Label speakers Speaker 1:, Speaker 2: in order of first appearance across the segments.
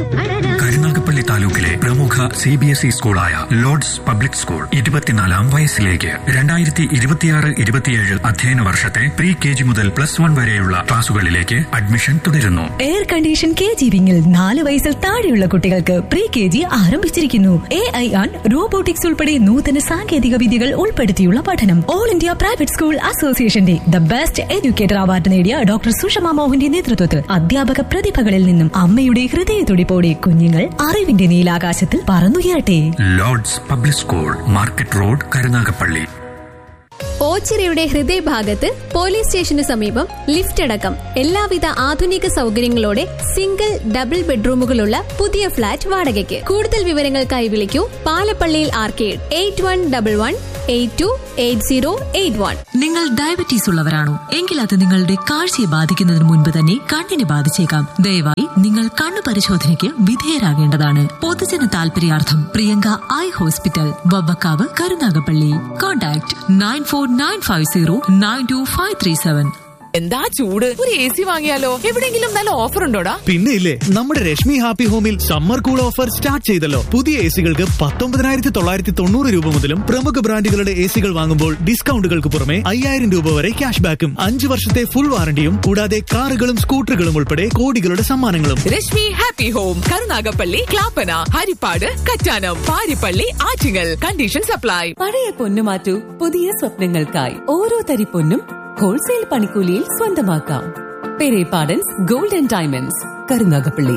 Speaker 1: കരുനാഗപ്പള്ളി താലൂക്കിലെ പ്രമുഖ C B S E സ്കൂളായ ലോർഡ്സ് പബ്ലിക് സ്കൂൾ ഇരുപത്തിനാലാം വയസ്സിലേക്ക് രണ്ടായിരത്തി ഇരുപത്തിയാറ് ഇരുപത്തിയേഴ് അധ്യയന വർഷത്തെ പ്രീ കെ ജി മുതൽ പ്ലസ് വൺ വരെയുള്ള ക്ലാസുകളിലേക്ക് അഡ്മിഷൻ തുടരുന്നു
Speaker 2: എയർ കണ്ടീഷൻ കെ ജി വിങ്ങിൽ നാല് വയസ്സിൽ താഴെയുള്ള കുട്ടികൾക്ക് പ്രീ കെ ജി ആരംഭിച്ചിരിക്കുന്നു എ ഐ ആൺ റോബോട്ടിക്സ് ഉൾപ്പെടെ നൂതന സാങ്കേതിക വിദ്യകൾ ഉൾപ്പെടുത്തിയുള്ള പഠനം ഓൾ ഇന്ത്യ പ്രൈവറ്റ് സ്കൂൾ അസോസിയേഷന്റെ ദ ബെസ്റ്റ് എഡ്യൂക്കേറ്റർ അവാർഡ് നേടിയ ഡോക്ടർ സുഷമ മോഹന്റെ നേതൃത്വത്തിൽ അധ്യാപക പ്രതിഭകളിൽ നിന്നും അമ്മയുടെ ഹൃദയത്തുടിപ്പോടെ കുഞ്ഞുങ്ങൾ അറിവിന്റെ നീലാകാശത്തിൽ പറന്നുയരട്ടെ
Speaker 1: Lords public school market road Karunagappally
Speaker 3: ഓച്ചിറയുടെ ഹൃദയഭാഗത്ത് പോലീസ് സ്റ്റേഷന് സമീപം ലിഫ്റ്റ് അടക്കം എല്ലാവിധ ആധുനിക സൗകര്യങ്ങളോടെ സിംഗിൾ ഡബിൾ ബെഡ്റൂമുകളുള്ള പുതിയ ഫ്ളാറ്റ് വാടകയ്ക്ക് കൂടുതൽ വിവരങ്ങൾക്കായി വിളിക്കൂ പാലപ്പള്ളിയിൽ arcade eight one double one eight two eight zero eight one
Speaker 4: നിങ്ങൾ ഡയബറ്റീസ് ഉള്ളവരാണോ എങ്കിൽ അത് നിങ്ങളുടെ കാഴ്ചയെ ബാധിക്കുന്നതിന് മുൻപ് തന്നെ കണ്ണിനെ ബാധിച്ചേക്കാം ദയവായി നിങ്ങൾ കണ്ണു പരിശോധനയ്ക്ക് വിധേയരാകേണ്ടതാണ് പൊതുജന താൽപര്യാർത്ഥം Priyanka eye hospital Vavvakkavu Karunagappally contact nine four nine five zero nine two five three seven
Speaker 5: എന്താ ചൂട് ഒരു എ സി വാങ്ങിയാലോ എവിടെങ്കിലും നല്ല ഓഫർ ഉണ്ടോടാ
Speaker 6: പിന്നെ ഇല്ലേ നമ്മുടെ രശ്മി ഹാപ്പി ഹോമിൽ സമ്മർ കൂൾ ഓഫർ സ്റ്റാർട്ട് ചെയ്തല്ലോ പുതിയ എ സികൾക്ക് പത്തൊമ്പതിനായിരത്തി തൊള്ളായിരത്തി തൊണ്ണൂറ് രൂപ മുതലും പ്രമുഖ ബ്രാൻഡുകളുടെ എ സികൾ വാങ്ങുമ്പോൾ ഡിസ്കൗണ്ടുകൾക്ക് പുറമെ അയ്യായിരം രൂപ വരെ ക്യാഷ് ബാക്കും അഞ്ച് വർഷത്തെ ഫുൾ വാറണ്ടിയും കൂടാതെ കാറുകളും സ്കൂട്ടറുകളും ഉൾപ്പെടെ കോടികളുടെ സമ്മാനങ്ങളും
Speaker 5: Reshmi happy home Karunagappally Clappana Harippad Kattanam Parippally Attingal condition supply
Speaker 7: പഴയ പൊന്നു മാറ്റൂ പുതിയ സ്വപ്നങ്ങൾക്കായി ഓരോ തരി പൊന്നും ഹോൾസെയിൽ പണിക്കൂലിയിൽ സ്വന്തമാക്കാം പെരേപാടൻസ് ഗോൾഡൻ ഡയമണ്ട്സ് കരുനാഗപ്പള്ളി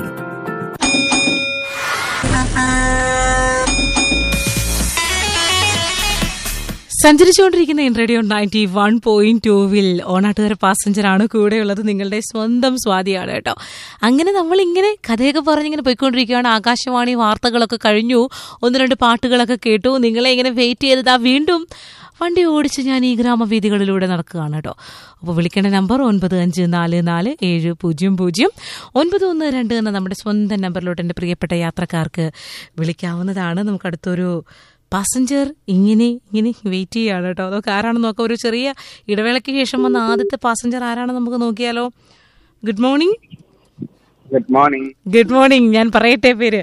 Speaker 8: സഞ്ചരിച്ചുകൊണ്ടിരിക്കുന്ന in radio ninety one point ടൂവിൽ ഓണാട്ടുകാര പാസഞ്ചർ ആണ് കൂടെയുള്ളത് നിങ്ങളുടെ സ്വന്തം സ്വാതിയാണ് കേട്ടോ അങ്ങനെ നമ്മൾ ഇങ്ങനെ കഥയൊക്കെ പറഞ്ഞിങ്ങനെ പോയിക്കൊണ്ടിരിക്കുകയാണ് ആകാശവാണി വാർത്തകളൊക്കെ കഴിഞ്ഞു ഒന്ന് രണ്ട് പാട്ടുകളൊക്കെ കേട്ടു നിങ്ങളെ ഇങ്ങനെ വെയിറ്റ് ചെയ്തതാ വീണ്ടും വണ്ടി ഓടിച്ച് ഞാൻ ഈ ഗ്രാമവീഥികളിലൂടെ നടക്കുകയാണ് കേട്ടോ അപ്പോൾ വിളിക്കേണ്ട നമ്പർ ഒൻപത് അഞ്ച് നാല് നാല് ഏഴ് പൂജ്യം പൂജ്യം ഒൻപത് ഒന്ന് രണ്ട് എന്ന നമ്മുടെ സ്വന്തം നമ്പറിലോട്ട് എൻ്റെ പ്രിയപ്പെട്ട യാത്രക്കാർക്ക് വിളിക്കാവുന്നതാണ് നമുക്ക് അടുത്തൊരു പാസഞ്ചർ ഇങ്ങനെ ഇങ്ങനെ വെയിറ്റ് ചെയ്യാണ് കേട്ടോ അതൊക്കെ ആരാണെന്ന് നോക്കാം ഒരു ചെറിയ ഇടവേളയ്ക്ക് ശേഷം വന്ന ആദ്യത്തെ പാസഞ്ചർ ആരാണെന്ന് നമുക്ക് നോക്കിയാലോ good morning
Speaker 9: good morning
Speaker 8: good morning ഞാൻ പറയട്ടെ പേര്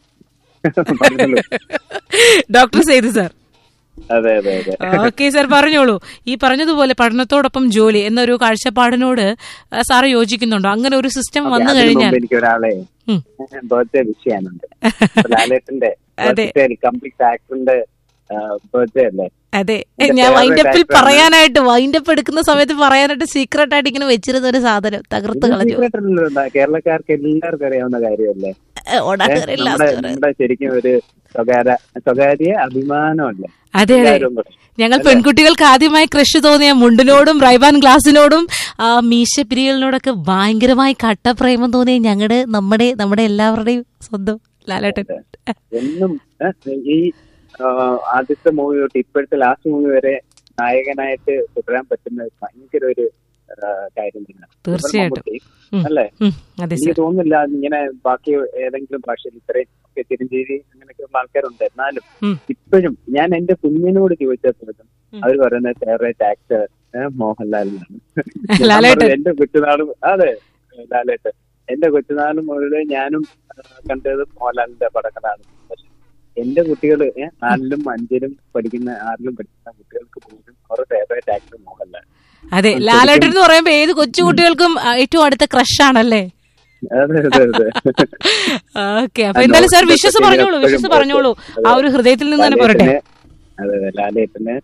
Speaker 8: ഡോക്ടർ സേതു സാർ
Speaker 9: അതെ അതെ അതെ
Speaker 8: ഓക്കെ സാർ പറഞ്ഞോളൂ ഈ പറഞ്ഞതുപോലെ പഠനത്തോടൊപ്പം ജോലി എന്നൊരു കാഴ്ചപ്പാടിനോട് ആ, സാറ് യോജിക്കുന്നുണ്ടോ അങ്ങനെ ഒരു സിസ്റ്റം വന്നു
Speaker 9: അതിനു
Speaker 8: കഴിഞ്ഞാൽ
Speaker 9: മുമ്പ് എനിക്ക് ഒരാളെ
Speaker 8: ഉം.
Speaker 9: ബർത്ത്ഡേ വിഷ് ചെയ്യാനുണ്ട് ലാലേട്ടന്റെ
Speaker 8: അതെ.
Speaker 9: കംപ്ലീറ്റ് ആക്ടറിന്റെ ബർത്ത്ഡേ അല്ലേ
Speaker 8: അതെ
Speaker 9: എന്റെ
Speaker 8: ഞാൻ
Speaker 9: favourite
Speaker 8: വൈൻഡപ്പിൽ
Speaker 9: actor ആണ്.
Speaker 8: പറയാനായിട്ട് വൈൻഡപ്പ് എടുക്കുന്ന സമയത്ത് പറയാനായിട്ട് സീക്രട്ട് ആയിട്ട് ഇങ്ങനെ വെച്ചിരുന്ന ഒരു സാധനം തകർത്ത് കളഞ്ഞു
Speaker 9: secret അല്ലല്ലോ, എന്താ, കേരളക്കാർക്ക് എല്ലാവർക്കും അറിയാവുന്ന കാര്യമല്ലേ
Speaker 8: ഏ, ഓടാൻ
Speaker 9: ഏ, നമ്മുടെ നമ്മുടെ ശരിക്കും ഒരു സ്വകാര്യ സ്വകാര്യ അഭിമാനമല്ലേ
Speaker 8: അതെ അതെ
Speaker 9: എല്ലാവരും പറയും.
Speaker 8: ഞങ്ങൾ
Speaker 9: അല്ലേ?
Speaker 8: പെൺകുട്ടികൾക്ക് ആദ്യമായി ക്രഷ് തോന്നിയ മുണ്ടിനോടും റൈബാൻ ഗ്ലാസിനോടും ആ മീശപ്പിരികളിനോടൊക്കെ ഭയങ്കരമായി കട്ടപ്രേമം തോന്നിയ ഞങ്ങളുടെ നമ്മുടെ നമ്മുടെ എല്ലാവരുടെയും സ്വന്തം ലാലേട്ടൻ
Speaker 9: എന്നും ഏ, ഈ ആ, ആദ്യത്തെ മൂവി തൊട്ട് ഇപ്പോഴത്തെ ലാസ്റ്റ് മൂവി വരെ നായകനായിട്ട് തുടരാൻ പറ്റുന്ന ഭയങ്കര ഒരു ആ, കാര്യം തന്നെയാണ്
Speaker 8: തീർച്ചയായിട്ടും.
Speaker 9: മമ്മൂട്ടി,
Speaker 8: ഉം.
Speaker 9: അല്ലേ
Speaker 8: ഉം, അതെ
Speaker 9: എനിക്ക്
Speaker 8: സർ
Speaker 9: തോന്നുന്നില്ല ഇങ്ങനെ ബാക്കി ഏതെങ്കിലും ഭാഷയിൽ ഇത്രയും ഒക്കെ ചിരഞ്ജീവി അങ്ങനെയൊക്കെയുള്ള ആൾക്കാരുണ്ട് എന്നാലും
Speaker 8: ഉം.
Speaker 9: ഇപ്പോഴും ഞാൻ എന്റെ കുഞ്ഞിനോട് ചോദിച്ചപ്പോഴും
Speaker 8: ഉം.
Speaker 9: അവർ പറയുന്നത് ഫേവറേറ്റ് ആക്ടർ മോഹൻലാൽ എന്നാണ് ഞാൻ
Speaker 8: ലാലേട്ടൻ.
Speaker 9: പറഞ്ഞു, എന്റെ കൊച്ചുനാളും അതെ ലാലേട്ടൻ എന്റെ കൊച്ചുനാളും മുതലേ ഞാനും ആ, കണ്ടത് മോഹൻലാലിന്റെ പടങ്ങളാണ് പക്ഷെ എന്റെ കുട്ടികൾ നാലിലും അഞ്ചിലും പഠിക്കുന്ന ആറിലും പഠിക്കുന്ന കുട്ടികൾക്ക് പോലും അവരുടെ ഫേവറേറ്റ് ആക്ടർ മോഹൻലാൽ
Speaker 8: അതെ
Speaker 9: ശരിക്കും-
Speaker 8: ലാലേട്ടൻ എന്ന് പറയുമ്പോ ഏത് കൊച്ചു കുട്ടികൾക്കും ആ, ഏറ്റവും അടുത്ത ക്രഷ് ആണല്ലേ
Speaker 9: അതെ അതെ അതെ
Speaker 8: ഓക്കെ അപ്പൊ എന്തായാലും സാർ വിശ്വസ് പറഞ്ഞോളൂ വിശ്വസ് പറഞ്ഞോളൂ ആ ഒരു ഹൃദയത്തിൽ നിന്ന് തന്നെ പോരട്ടെ
Speaker 9: ലാലേട്ടന് അതെ അതെ ലാലേട്ടന്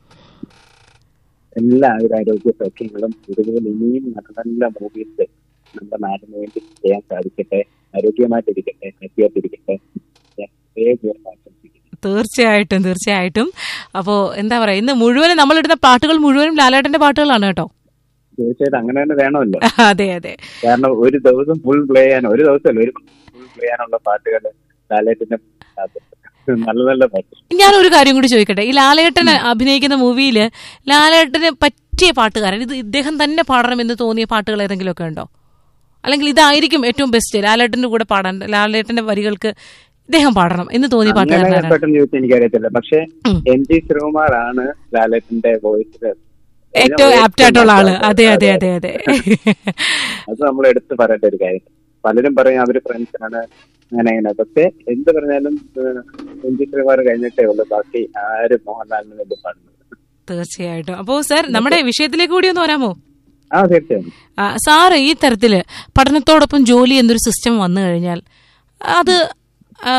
Speaker 9: എല്ലാ ആരോഗ്യ സൗഖ്യങ്ങളും ഇതുപോലെ ഇനിയും നല്ല നല്ല മൂവീസ് നമ്മുടെ നാടിന് വേണ്ടി ചെയ്യാൻ സാധിക്കട്ടെ ആരോഗ്യമായിട്ടിരിക്കട്ടെ ഹാപ്പിയായിട്ടിരിക്കട്ടെ ഞാൻ ദൈവം ആശംസിക്കുന്നു
Speaker 8: തീർച്ചയായിട്ടും തീർച്ചയായിട്ടും അപ്പോ എന്താ പറയാ ഇന്ന് മുഴുവനും നമ്മളിടുന്ന പാട്ടുകൾ മുഴുവനും ലാലേട്ടന്റെ പാട്ടുകളാണ് കേട്ടോ
Speaker 9: തീർച്ചയായിട്ടും അങ്ങനെ തന്നെ വേണമല്ലോ
Speaker 8: അതെ അതെ
Speaker 9: കാരണം ഒരു ദിവസം ഫുൾ പ്ലേ ചെയ്യാൻ ഒരു ദിവസമല്ല ഒരു ഫുൾ പ്ലേ ചെയ്യാനുള്ള പാട്ടുകൾ ലാലേട്ടന്റെ നല്ല നല്ല പാട്ട്
Speaker 8: ഞാൻ ഒരു കാര്യം കൂടി ചോദിക്കട്ടെ ഈ ലാലേട്ടൻ അഭിനയിക്കുന്ന മൂവിയില് ലാലേട്ടന് പറ്റിയ പാട്ടുകാരൻ ഇത് ഇദ്ദേഹം തന്നെ പാടണമെന്ന് തോന്നിയ പാട്ടുകൾ ഏതെങ്കിലും ഒക്കെ ഉണ്ടോ അല്ലെങ്കിൽ ഇതായിരിക്കും ഏറ്റവും ബെസ്റ്റ് ലാലേട്ടന്റെ കൂടെ പാടാൻ ലാലേട്ടന്റെ വരികൾക്ക് ഇദ്ദേഹം പാടണം എന്ന് തോന്നിയ
Speaker 9: അങ്ങനെ
Speaker 8: പാട്ടുകാരനാണ്
Speaker 9: പെട്ടെന്ന് ചോദിച്ചാൽ എനിക്കറിയത്തില്ല പക്ഷെ
Speaker 8: ഉം.
Speaker 9: എം ജി ശ്രീകുമാർ ആണ് ലാലേട്ടന്റെ വോയിസിൽ
Speaker 8: ഏറ്റവും ആപ്റ്റ് ആയിട്ടുള്ള ആള് അതെ അതെ അതെ അതെ
Speaker 9: അത് നമ്മൾ എടുത്തു പറയേണ്ട ഒരു കാര്യം പലരും പറയും അവര് ഫ്രണ്ട്സാണ് അങ്ങനെ അങ്ങനെ പക്ഷെ എന്ത് പറഞ്ഞാലും രഞ്ജി ശ്രീകുമാർ കഴിഞ്ഞിട്ടേ ഉള്ളൂ ബാക്കി ആരും മോഹൻലാലിന് വേണ്ടി പാടുന്നത്
Speaker 8: തീർച്ചയായിട്ടും അപ്പോ സാർ നമ്മുടെ വിഷയത്തിലേക്ക് കൂടി ഒന്ന് വരാമോ
Speaker 9: ആ തീർച്ചയായും
Speaker 8: ആ, സാറ് ഈ തരത്തില് പഠനത്തോടൊപ്പം ജോലി എന്നൊരു സിസ്റ്റം വന്നു കഴിഞ്ഞാൽ അത് ആ,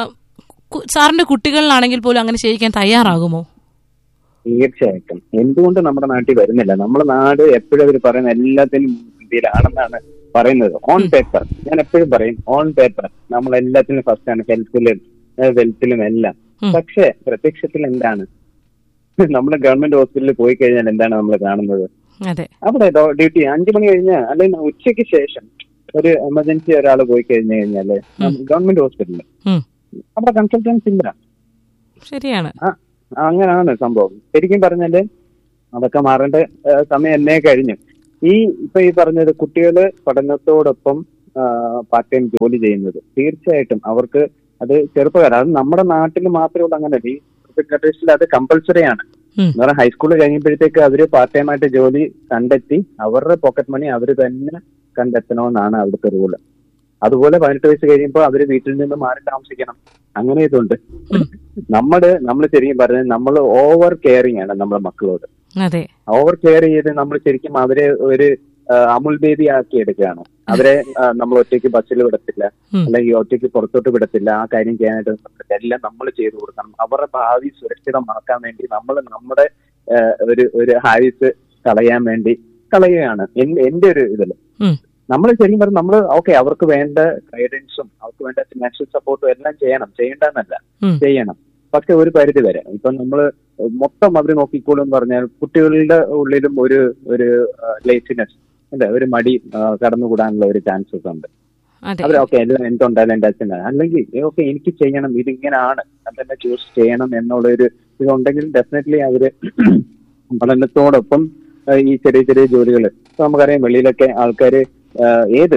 Speaker 8: കു- സാറിന്റെ കുട്ടികളിലാണെങ്കിൽ പോലും അങ്ങനെ ചെയ്യിക്കാൻ തയ്യാറാകുമോ
Speaker 9: തീർച്ചയായിട്ടും എന്തുകൊണ്ട് നമ്മുടെ നാട്ടിൽ വരുന്നില്ല നമ്മുടെ നാട് എപ്പോഴും അവർ പറയുന്ന എല്ലാത്തിനും ഇതിലാണെന്നാണ് പറയുന്നത് ഓൺ പേപ്പർ ഞാൻ എപ്പോഴും പറയും ഓൺ പേപ്പർ നമ്മൾ എല്ലാത്തിനും ഫസ്റ്റ് ആണ് ഹെൽത്തിലും വെൽത്തിലും എല്ലാം
Speaker 8: ഉം.
Speaker 9: പക്ഷെ പ്രത്യക്ഷത്തിൽ എന്താണ് നമ്മൾ ഗവൺമെന്റ് ഹോസ്പിറ്റലിൽ പോയി കഴിഞ്ഞാൽ എന്താണ് നമ്മൾ കാണുന്നത്
Speaker 8: അതെ
Speaker 9: അവിടെ ഡ്യൂട്ടി അഞ്ചു മണി കഴിഞ്ഞാൽ അല്ലെങ്കിൽ ഉച്ചയ്ക്ക് ശേഷം ഒരു എമർജൻസി ഒരാൾ പോയി കഴിഞ്ഞു കഴിഞ്ഞാല് ഗവൺമെന്റ് ഹോസ്പിറ്റലിൽ
Speaker 8: ഉം.
Speaker 9: അവിടെ കൺസൾട്ടൻസ് ഇല്ല
Speaker 8: ശരിയാണ്
Speaker 9: ആ അങ്ങനെയാണ് സംഭവം ശരിക്കും പറഞ്ഞാല് അതൊക്കെ മാറേണ്ട ആ, സമയം എന്നേ കഴിഞ്ഞു ഈ ഇപ്പൊ ഈ പറഞ്ഞത് കുട്ടികള് പഠനത്തോടൊപ്പം പാർട്ട് ടൈം ജോലി ചെയ്യുന്നത് തീർച്ചയായിട്ടും അവർക്ക് അത് ചെറുപ്പക്കാരാണ് അത് നമ്മുടെ നാട്ടിൽ മാത്രമേ ഉള്ളൂ അങ്ങനെ ഈ കൺട്രീസിൽ അത് കമ്പൽസറി ആണ്
Speaker 8: ഉം.
Speaker 9: എന്ന് പറഞ്ഞാൽ ഹൈസ്കൂൾ കഴിയുമ്പോഴത്തേക്ക് അവര് പാർട്ട് ടൈം ആയിട്ട് ജോലി കണ്ടെത്തി അവരുടെ പോക്കറ്റ് മണി അവർ തന്നെ കണ്ടെത്തണമെന്നാണ് അവിടുത്തെ റൂള് അതുപോലെ പതിനെട്ട് വയസ്സ് കഴിയുമ്പോൾ അവര് വീട്ടിൽ നിന്ന് മാറി താമസിക്കണം അങ്ങനെ ഇതുണ്ട് നമ്മള് നമ്മൾ ശരിക്കും പറഞ്ഞത് നമ്മൾ ഓവർ കെയറിങ് ആണ് നമ്മുടെ മക്കളോട്
Speaker 8: അതെ
Speaker 9: ഓവർ കെയർ ചെയ്ത് നമ്മൾ ശരിക്കും അവരെ ഒരു ആ, അമുൽ ബേബി ആക്കി എടുക്കുകയാണ് അവരെ ആ, നമ്മൾ ഒറ്റയ്ക്ക് ബസ്സിൽ വിടത്തില്ല
Speaker 8: ഉം.
Speaker 9: അല്ലെങ്കിൽ ഒറ്റയ്ക്ക് പുറത്തോട്ട് വിടത്തില്ല ആ കാര്യം ചെയ്യാനായിട്ട് പറ്റില്ല. എല്ലാം നമ്മൾ ചെയ്തു കൊടുക്കണം അവരുടെ ഭാവി സുരക്ഷിതമാക്കാൻ വേണ്ടി നമ്മൾ നമ്മുടെ ആ, ഒരു ഒരു ഹാരിസ് കളയാൻ വേണ്ടി കളയുകയാണ് എൻ- എന്റെ ഒരു ഇതില്
Speaker 8: ഉം.
Speaker 9: നമ്മൾ ശരിക്കും പറഞ്ഞാൽ നമ്മൾ ഓക്കെ അവർക്ക് വേണ്ട ഗൈഡൻസും അവർക്ക് വേണ്ട ഫിനാൻഷ്യൽ സപ്പോർട്ടും എല്ലാം ചെയ്യണം ചെയ്യേണ്ടെന്നല്ല
Speaker 8: ഉം.
Speaker 9: ചെയ്യണം പക്ഷെ ഒരു പരിധി വരെ ഇപ്പൊ നമ്മൾ മൊത്തം അവർ നോക്കിക്കോളും എന്ന് പറഞ്ഞാൽ കുട്ടികളുടെ ഉള്ളിലും ഒരു ഒരു ലേസിനെസ് അല്ലെ ഒരു മടി ആ, കടന്നുകൂടാനുള്ള ഒരു ചാൻസസ് ഉണ്ട്
Speaker 8: അതെ
Speaker 9: അവർ ഓക്കെ എല്ലാം എന്തുണ്ടായാലും എന്റെ അച്ഛൻ അല്ലെങ്കിൽ ഓക്കെ എനിക്ക് ചെയ്യണം ഇതിങ്ങനെയാണ് ഞാൻ തന്നെ ചൂസ് ചെയ്യണം എന്നുള്ള ഒരു ഇതുണ്ടെങ്കിൽ ഡെഫിനറ്റ്ലി അവര് പഠനത്തോടൊപ്പം ആ, ഈ ചെറിയ ചെറിയ ജോലികൾ നമുക്കറിയാം വെളിയിലൊക്കെ ആൾക്കാര് ആ, ഏത്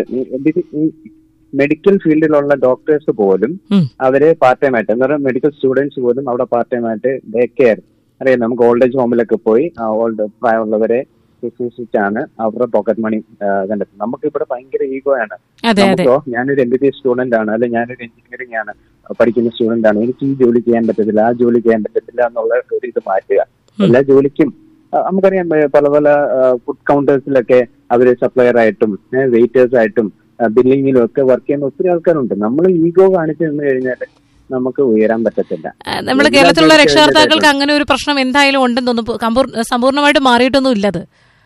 Speaker 9: മെഡിക്കൽ ഫീൽഡിലുള്ള ഡോക്ടേഴ്സ് പോലും
Speaker 8: ഉം.
Speaker 9: അവര് പാർട്ട് ടൈം ആയിട്ട് എന്ന് പറഞ്ഞാൽ മെഡിക്കൽ സ്റ്റുഡൻസ് പോലും അവിടെ പാർട്ട് ടൈം ആയിട്ട് ഡേ കെയർ അറിയാം നമുക്ക് ഓൾഡ് ഏജ് ഹോമിലൊക്കെ പോയി ഓൾഡ് പ്രായമുള്ളവരെ ശുശ്രൂഷിച്ചാണ് അവരുടെ പോക്കറ്റ് മണി കണ്ടെത്തുന്നത് നമുക്ക് ഇവിടെ ഭയങ്കര ഈഗോ ആണ്
Speaker 8: അതെ അതെ
Speaker 9: നമുക്കോ ഞാനൊരു M B B S student ആണ് അല്ലെങ്കിൽ ഞാനൊരു എഞ്ചിനീയറിംഗ് ആണ് പഠിക്കുന്ന സ്റ്റുഡന്റ് ആണ് എനിക്ക് ഈ ജോലി ചെയ്യാൻ പറ്റത്തില്ല ആ ജോലി ചെയ്യാൻ പറ്റത്തില്ല എന്നുള്ള ഒരു ഇത് മാറ്റുക എല്ലാ ജോലിക്കും ആ, നമുക്കറിയാം ഏ, പല പല ഫുഡ് കൗണ്ടേഴ്സിലൊക്കെ അവര് സപ്ലയർ ആയിട്ടും വെയിറ്റേഴ്സ് ആയിട്ടും ബില്ലിങ്ങിലും ഒക്കെ വർക്ക് ചെയ്യുന്ന ഒത്തിരി ആൾക്കാരുണ്ട് നമ്മൾ ഈഗോ കാണിച്ചു നിന്ന് കഴിഞ്ഞാൽ നമുക്ക് ഉയരാൻ പറ്റത്തില്ല
Speaker 8: ആ, നമ്മുടെ
Speaker 9: എല്ലാ
Speaker 8: കേരളത്തിലുള്ള
Speaker 9: ജോലിക്കും
Speaker 8: രക്ഷകർത്താക്കൾക്ക്
Speaker 9: അതിന്റേതായിട്ടുള്ള-
Speaker 8: അങ്ങനെ ഒരു പ്രശ്നം എന്തായാലും ഉണ്ടെന്ന് തോന്നുന്നു കമ്പൂർ- സമ്പൂർണ്ണമായിട്ട് മാറിയിട്ടൊന്നും ഇല്ലത്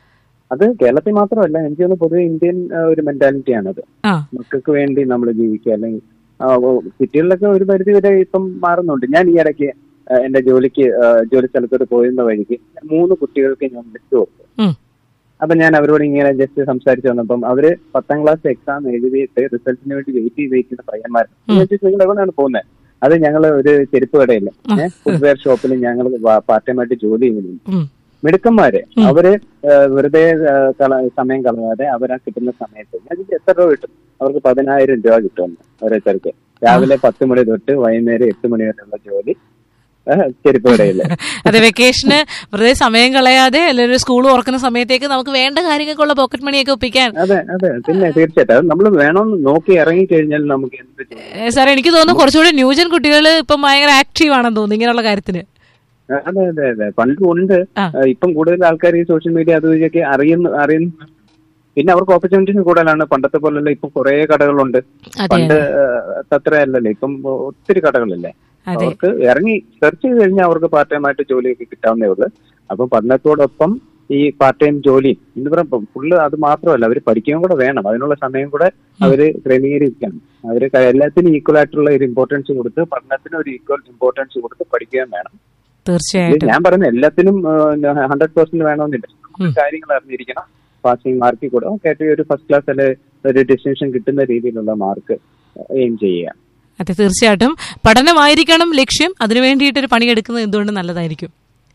Speaker 9: അത് കേരളത്തിൽ മാത്രമല്ല എനിക്ക് തോന്നുന്നു പൊതുവെ ഇന്ത്യൻ ആ, ഒരു മെന്റാലിറ്റി ആണത്
Speaker 8: ആ
Speaker 9: മക്കൾക്ക് വേണ്ടി നമ്മൾ ജീവിക്കുക അല്ലെങ്കിൽ ആ, ഓ, സിറ്റികളിലൊക്കെ ഒരു പരിധി വരെ ഇപ്പം മാറുന്നുണ്ട് ഞാൻ ഈ ഇടയ്ക്ക് ആ, എന്റെ ജോലിക്ക് ആ, ജോലി സ്ഥലത്തോട്ട് പോയിരുന്ന വഴിക്ക് മൂന്ന് കുട്ടികൾക്ക് ഞാൻ വിളിച്ചു കൊടുത്തു
Speaker 8: ഉം.
Speaker 9: അപ്പൊ ഞാൻ അവരോട് ഇങ്ങനെ ജസ്റ്റ് സംസാരിച്ചു വന്നപ്പം അവര് പത്താം ക്ലാസ് എക്സാം എഴുതിയിട്ട് റിസൾട്ടിന് വേണ്ടി വെയിറ്റ് ചെയ്ത് വെയിക്കുന്ന പയ്യന്മാരാണ് ഞാൻ ചോദിച്ചു, നിങ്ങൾ എവിടെയാണ് പോകുന്നത് അത് ഞങ്ങൾ ഒരു ചെരുപ്പ് കടയില്ല ഫുട്വെയർ ഷോപ്പിൽ ഞങ്ങൾ പാർട്ട് ടൈം ആയിട്ട് ജോലി ചെയ്യുന്നുണ്ട്
Speaker 8: ഉം.
Speaker 9: മിടുക്കന്മാര് അവര് ആ, വെറുതെ ആ, കള- സമയം കളയാതെ അവരാ കിട്ടുന്ന സമയത്ത് ഞാൻ ചോദിച്ചു, എത്ര രൂപ കിട്ടും അവർക്ക് പതിനായിരം രൂപ കിട്ടുമെന്ന് ഓരോരുത്തർക്ക് രാവിലെ പത്ത് മണി തൊട്ട് വൈകുന്നേരം എട്ട് മണി വരെയുള്ള ജോലി ആ, ചെരുപ്പ് കടയില്
Speaker 8: അതെ വെക്കേഷന് വെറുതെ സമയം കളയാതെ അല്ലെങ്കിൽ സ്കൂൾ ഓർക്കുന്ന സമയത്തേക്ക് നമുക്ക് വേണ്ട കാര്യങ്ങൾക്കുള്ള പോക്കറ്റ് മണിയൊക്കെ ഒപ്പിക്കാൻ
Speaker 9: അതെ അതെ പിന്നെ തീർച്ചയായിട്ടും അത് നമ്മൾ വേണമെന്ന് നോക്കി ഇറങ്ങി കഴിഞ്ഞാൽ നമുക്ക് എന്ത് ചെയ്യാം
Speaker 8: ഏ, സാർ എനിക്ക് തോന്നുന്നു കുറച്ചുകൂടി ന്യൂജൻ കുട്ടികൾ ഇപ്പം ഭയങ്കര ആക്റ്റീവ് ആണെന്ന് തോന്നുന്നു ഇങ്ങനെയുള്ള കാര്യത്തിന്
Speaker 9: അതെ അതെ അതെ പണ്ടും ഉണ്ട്
Speaker 8: ആ.
Speaker 9: ആ, ഇപ്പം കൂടുതൽ ആൾക്കാർ ഈ സോഷ്യൽ മീഡിയ അതുവഴിയൊക്കെ അറിയുന്നു അറിയുന്നു പിന്നെ അവർക്ക് ഓപ്പർച്യൂണിറ്റീസ് കൂടുതലാണ് പണ്ടത്തെ പോലെയല്ല ഇപ്പൊ കുറെ കടകളുണ്ട്
Speaker 8: അതെ
Speaker 9: പണ്ട് അത്ര അല്ലല്ലോ ഇപ്പം ഒത്തിരി കടകളില്ലേ
Speaker 8: അതെ
Speaker 9: അവർക്ക് ഇറങ്ങി സെർച്ച് ചെയ്ത് കഴിഞ്ഞാൽ അവർക്ക് പാർട്ട് ടൈം ആയിട്ട് ജോലിയൊക്കെ കിട്ടാവുന്നേ ഉള്ളൂ അപ്പൊ പഠനത്തോടൊപ്പം ഈ പാർട്ട് ടൈം ജോലി എന്ന് പറയുമ്പോൾ ഫുള്ള് അത് മാത്രമല്ല അവർ പഠിക്കുകയും കൂടെ വേണം അതിനുള്ള സമയം കൂടെ അവര് ക്രമീകരിക്കണം അവര് ക- എല്ലാത്തിനും ഈക്വൽ ആയിട്ടുള്ള ഒരു ഇമ്പോർട്ടൻസ് കൊടുത്ത് പഠനത്തിന് ഒരു ഈക്വൽ ഇമ്പോർട്ടൻസ് കൊടുത്ത് പഠിക്കുകയും വേണം ഇത്
Speaker 8: തീർച്ചയായിട്ടും
Speaker 9: ഞാൻ പറയുന്ന എല്ലാത്തിനും ഹൺഡ്രഡ് പെർസെന്റ് വേണമെന്നില്ല
Speaker 8: ഉം.
Speaker 9: കാര്യങ്ങൾ അറിഞ്ഞിരിക്കണം പാസിംഗ് മാർക്കിൽ കൂടെ ഓക്കെ ഒരു ഫസ്റ്റ് ക്ലാസ് അല്ലെ ഒരു ഡിസ്റ്റിങ്ഷൻ കിട്ടുന്ന രീതിയിലുള്ള മാർക്ക് എയിം ചെയ്യുക
Speaker 8: അതെ തീർച്ചയായിട്ടും പഠനമായിരിക്കണം ലക്ഷ്യം അതിനു വേണ്ടിയിട്ടൊരു പണിയെടുക്കുന്നത് എന്തുകൊണ്ട് നല്ലതായിരിക്കും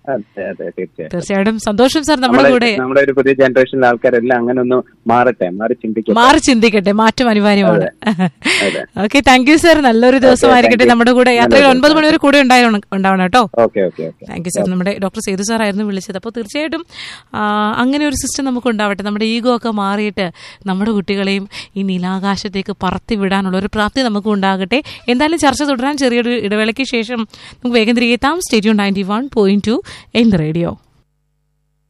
Speaker 9: അതെ അതെ തീർച്ചയായും
Speaker 8: തീർച്ചയായിട്ടും സന്തോഷം സാർ നമ്മുടെ
Speaker 9: നമ്മുടെ
Speaker 8: കൂടെ
Speaker 9: നമ്മുടെ ഒരു പുതിയ ജനറേഷനിലെ ആൾക്കാരെല്ലാം അങ്ങനെ ഒന്ന് മാറട്ടെ മാറി ചിന്തിക്കട്ടെ
Speaker 8: മാറി ചിന്തിക്കട്ടെ മാറ്റം അനിവാര്യമാണ്
Speaker 9: അതെ.
Speaker 8: ഓക്കെ താങ്ക് യു സാർ നല്ലൊരു ദിവസമായിരിക്കട്ടെ
Speaker 9: thank you.
Speaker 8: നമ്മുടെ കൂടെ യാത്രയിൽ
Speaker 9: നല്ലൊരു
Speaker 8: ഒൻപത് മണിവരെ കൂടെ ഉണ്ടാവണം ഉണ്ടാവണം കേട്ടോ
Speaker 9: okay okay okay
Speaker 8: thank you sir നമ്മുടെ ഡോക്ടർ സേതു സാറായിരുന്നു വിളിച്ചത് അപ്പോൾ തീർച്ചയായിട്ടും ആ, അങ്ങനെ ഒരു സിസ്റ്റം നമുക്ക് ഉണ്ടാവട്ടെ നമ്മുടെ ഈഗോ ഒക്കെ മാറിയിട്ട് നമ്മുടെ കുട്ടികളെയും ഈ നീലാകാശത്തേക്ക് പറത്തി വിടാനുള്ള ഒരു പ്രാപ്തി നമുക്ക് ഉണ്ടാകട്ടെ എന്തായാലും ചർച്ച തുടരാൻ ചെറിയൊരു ഇടവേളയ്ക്ക് ശേഷം നമുക്ക് വേഗം തിരികെ എത്താം സ്റ്റേഡിയോ ninety one point two in the radio